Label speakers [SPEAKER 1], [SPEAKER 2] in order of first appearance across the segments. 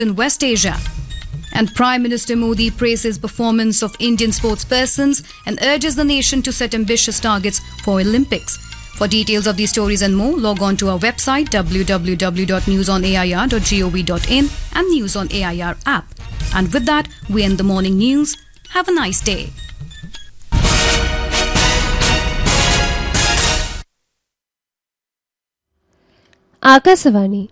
[SPEAKER 1] in West Asia. And Prime Minister Modi praises performance of Indian sportspersons and urges the nation to set ambitious targets for Olympics. For details of these stories and more, log on to our website www.newsonair.gov.in and News on AIR app. And with that, we end the morning news. Have a nice day.
[SPEAKER 2] Akashvani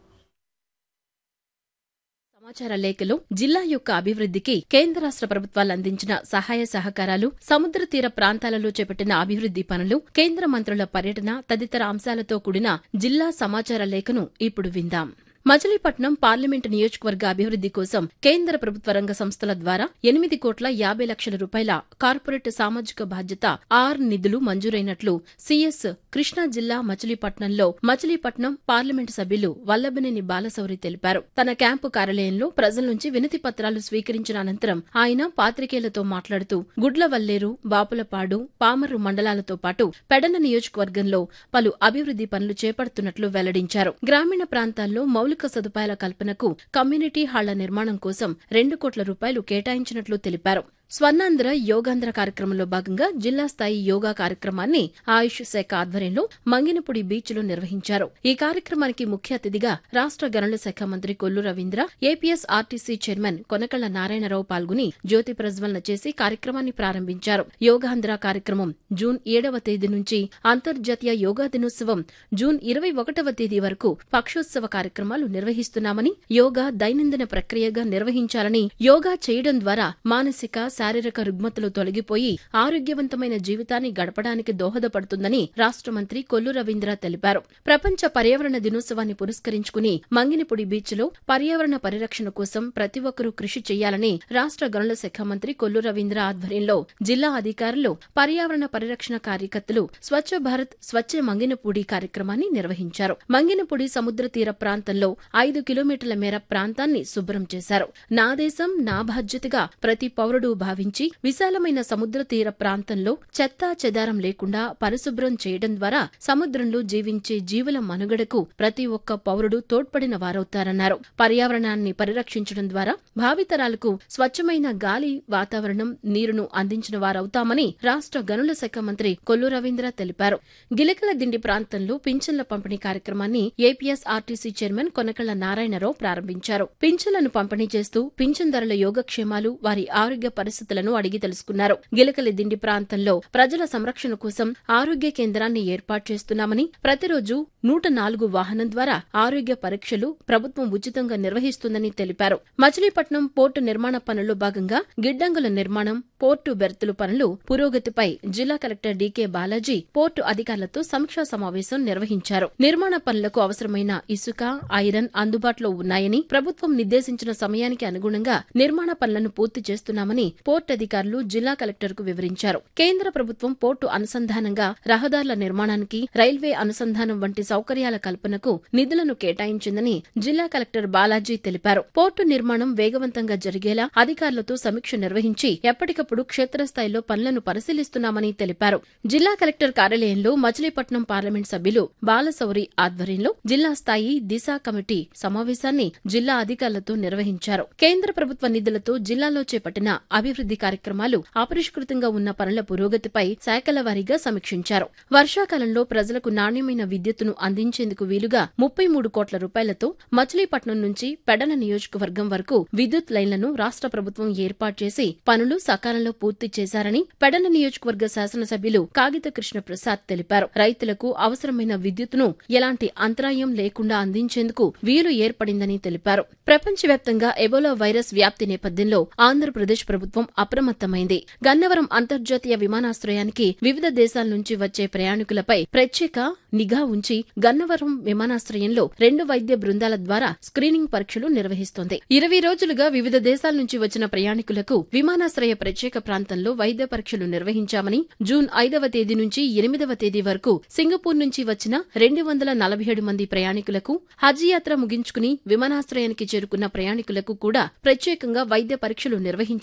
[SPEAKER 3] సమాచార లేఖలో జిల్లా యొక్క అభివృద్ధికి కేంద్ర రాష్ట్ర ప్రభుత్వాలు అందించిన సహాయ సహకారాలు సముద్ర తీర ప్రాంతాలలో చేపట్టిన అభివృద్ది పనులు కేంద్ర మంత్రుల పర్యటన తదితర అంశాలతో కూడిన జిల్లా సమాచార లేఖను ఇప్పుడు విందాం మచిలీపట్నం పార్లమెంటు నియోజకవర్గ అభివృద్ది కోసం కేంద్ర ప్రభుత్వ రంగ సంస్థల ద్వారా ఎనిమిది కోట్ల యాభై లక్షల రూపాయల కార్పొరేట్ సామాజిక బాధ్యత ఆర్ నిధులు మంజూరైనట్లు సీఎస్ కృష్ణా జిల్లా మచిలీపట్నంలో మచిలీపట్నం పార్లమెంటు సభ్యులు వల్లభనేని బాలశౌరి తెలిపారు తన క్యాంపు కార్యాలయంలో ప్రజల నుంచి వినతి పత్రాలు స్వీకరించిన అనంతరం ఆయన పాత్రికేయులతో మాట్లాడుతూ గుడ్లవల్లేరు బాపులపాడు పామర్రు మండలాలతో పాటు పెడన నియోజకవర్గంలో పలు అభివృద్ది పనులు చేపడుతున్నట్లు వెల్లడించారు గ్రామీణ ప్రాంతాల్లో మౌలిక సదుపాయాల కల్పనకు కమ్యూనిటీ హాళ్ల నిర్మాణం కోసం రెండు కోట్ల రూపాయలు కేటాయించినట్లు తెలిపారు స్వర్ణాంధ్ర యోగాంధ్ర కార్యక్రమంలో భాగంగా జిల్లా స్థాయి యోగా కార్యక్రమాన్ని ఆయుష్ శాఖ ఆధ్వర్యంలో మంగినపుడి బీచ్ లో నిర్వహించారు ఈ కార్యక్రమానికి ముఖ్య అతిథిగా రాష్ట గనుల శాఖ మంత్రి Kollu Ravindra A P S R T C chairman Konakalla Narayana Rao పాల్గొని జ్యోతి ప్రజ్వలన చేసి కార్యక్రమాన్ని ప్రారంభించారు యోగాంధ్ర కార్యక్రమం జూన్ ఏడవ తేదీ నుంచి అంతర్జాతీయ యోగా దినోత్సవం జూన్ ఇరవై ఒకటవ తేదీ వరకు పక్షోత్సవ కార్యక్రమాలు నిర్వహిస్తున్నామని యోగా దైనందిన ప్రక్రియగా నిర్వహించాలని యోగా చేయడం ద్వారా మానసిక శారీరక రుగ్మతలు తొలగిపోయి ఆరోగ్యవంతమైన జీవితాన్ని గడపడానికి దోహదపడుతుందని రాష్ట మంత్రి కొల్లు రవీంద్ర తెలిపారు ప్రపంచ పర్యావరణ దినోత్సవాన్ని పురస్కరించుకుని మంగినపుడి బీచ్ లో పర్యావరణ పరిరక్షణ కోసం ప్రతి ఒక్కరూ కృషి చేయాలని రాష్ట గనుల శాఖ మంత్రి కొల్లు రవీంద్ర ఆధ్వర్యంలో జిల్లా అధికారులు పర్యావరణ పరిరక్షణ కార్యకర్తలు స్వచ్ఛ భారత్ స్వచ్ఛ మంగినపూడి కార్యక్రమాన్ని నిర్వహించారు మంగినపూడి సముద్ర తీర ప్రాంతంలో ఐదు కిలోమీటర్ల మేర ప్రాంతాన్ని శుభ్రం చేశారు నా దేశం నా బాధ్యతగా ప్రతి పౌరుడు భావించి విశాలమైన సముద్ర తీర ప్రాంతంలో చెత్తా చెదారం లేకుండా పరిశుభ్రం చేయడం ద్వారా సముద్రంలో జీవించే జీవుల మనుగడకు ప్రతి ఒక్క పౌరుడు తోడ్పడిన వారవుతారన్నారు పర్యావరణాన్ని పరిరక్షించడం ద్వారా భావితరాలకు స్వచ్ఛమైన గాలి వాతావరణం నీరును అందించిన వారవుతామని రాష్ట గనుల శాఖ మంత్రి కొల్లు రవీంద్ర తెలిపారు గిలకల దిండి ప్రాంతంలో పింఛన్ల పంపిణీ కార్యక్రమాన్ని A P S R T C chairman Konakalla Narayana Rao ప్రారంభించారు పింఛన్లను పంపిణీ చేస్తూ పింఛన్దారుల యోగక్షేమాలు వారి ఆరోగ్య పరిస్థితులను అడిగి తెలుసుకున్నారు గిలకలి దిండి ప్రాంతంలో ప్రజల సంరక్షణ కోసం ఆరోగ్య కేంద్రాన్ని ఏర్పాటు చేస్తున్నామని ప్రతిరోజు నూట నాలుగు వాహనం ద్వారా ఆరోగ్య పరీక్షలు ప్రభుత్వం ఉచితంగా నిర్వహిస్తుందని తెలిపారు మచిలీపట్నం పోర్టు నిర్మాణ పనుల్లో భాగంగా గిడ్డంగుల నిర్మాణం పోర్టు బెర్తులు పనులు పురోగతిపై జిల్లా కలెక్టర్ డీకే బాలాజీ పోర్టు అధికారులతో సమీక్షా సమావేశం నిర్వహించారు నిర్మాణ పనులకు అవసరమైన ఇసుక ఐరన్ అందుబాటులో ఉన్నాయని ప్రభుత్వం నిర్దేశించిన సమయానికి అనుగుణంగా నిర్మాణ పనులను పూర్తి చేస్తున్నామని పోర్టు అధికారులు జిల్లా కలెక్టర్ కు వివరించారు కేంద్ర ప్రభుత్వం పోర్టు అనుసంధానంగా రహదారుల నిర్మాణానికి రైల్వే అనుసంధానం వంటి సౌకర్యాల కల్పనకు నిధులను కేటాయించిందని జిల్లా కలెక్టర్ బాలాజీ తెలిపారు పోర్టు నిర్మాణం వేగవంతంగా జరిగేలా అధికారులతో సమీక్ష నిర్వహించి ఎప్పటికప్పుడు క్షేత్రస్థాయిలో పనులను పరిశీలిస్తున్నామని తెలిపారు జిల్లా కలెక్టర్ కార్యాలయంలో మచిలీపట్నం పార్లమెంట్ సభ్యులు బాలశౌరి ఆధ్వర్యంలో జిల్లా స్థాయి దిశ కమిటీ సమావేశాన్ని జిల్లా అధికారులతో నిర్వహించారు కేంద్ర ప్రభుత్వ నిధులతో జిల్లాలో చేపట్టిన అభివృద్ది కార్యక్రమాలు అపరిష్కృతంగా ఉన్న పనుల పురోగతిపై శాఖల వారీగా సమీక్షించారు వర్షాకాలంలో ప్రజలకు నాణ్యమైన విద్యుత్తును అందించేందుకు వీలుగా ముప్పై మూడు కోట్ల రూపాయలతో మచిలీపట్నం నుంచి పెడన నియోజకవర్గం వరకు విద్యుత్ లైన్లను రాష్ట ప్రభుత్వం ఏర్పాటు చేసి పనులు సకాలంలో పూర్తి చేశారని పెడన నియోజకవర్గ శాసనసభ్యులు కాగిత కృష్ణ ప్రసాద్ తెలిపారు రైతులకు అవసరమైన విద్యుత్తును ఎలాంటి అంతరాయం లేకుండా అందించేందుకు వీలు ఏర్పడిందని తెలిపారు ప్రపంచవ్యాప్తంగా ఎబోలా వైరస్ వ్యాప్తి నేపథ్యంలో ఆంధ్రప్రదేశ్ ప్రభుత్వం అప్రమత్తమైంది గన్నవరం అంతర్జాతీయ విమానాశ్రయానికి వివిధ దేశాల నుంచి వచ్చే ప్రయాణికులపై ప్రత్యేక నిఘా ఉంచి గన్నవరం విమానాశ్రయంలో రెండు వైద్య బృందాల ద్వారా స్క్రీనింగ్ పరీక్షలు నిర్వహిస్తోంది ఇరవై రోజులుగా వివిధ దేశాల నుంచి వచ్చిన ప్రయాణికులకు విమానాశ్రయ ప్రత్యేక ప్రాంతంలో వైద్య పరీక్షలు నిర్వహించామని జూన్ ఐదవ తేదీ నుంచి ఎనిమిదవ తేదీ వరకు సింగపూర్ నుంచి వచ్చిన రెండు వందల నలభై ఏడు మంది ప్రయాణికులకు హజ్ యాత్ర ముగించుకుని విమానాశ్రయానికి చేరుకున్న ప్రయాణికులకు కూడా ప్రత్యేకంగా వైద్య పరీక్షలు నిర్వహించామని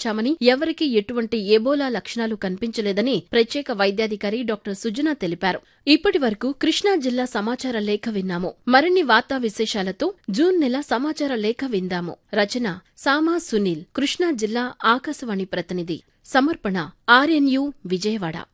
[SPEAKER 3] ఎవరికీ ఎటువంటి ఎబోలా లక్షణాలు కనిపించలేదని ప్రత్యేక వైద్యాధికారి డాక్టర్ సుజనా తెలిపారు ఇప్పటి వరకు కృష్ణా జిల్లా సమాచార లేఖ విన్నాము మరిన్ని వార్తా విశేషాలతో జూన్ నెల సమాచార లేఖ విందాము రచన సామా సునీల్ కృష్ణా జిల్లా ఆకాశవాణి ప్రతినిధి సమర్పణ ఆర్ఎన్యు విజయవాడ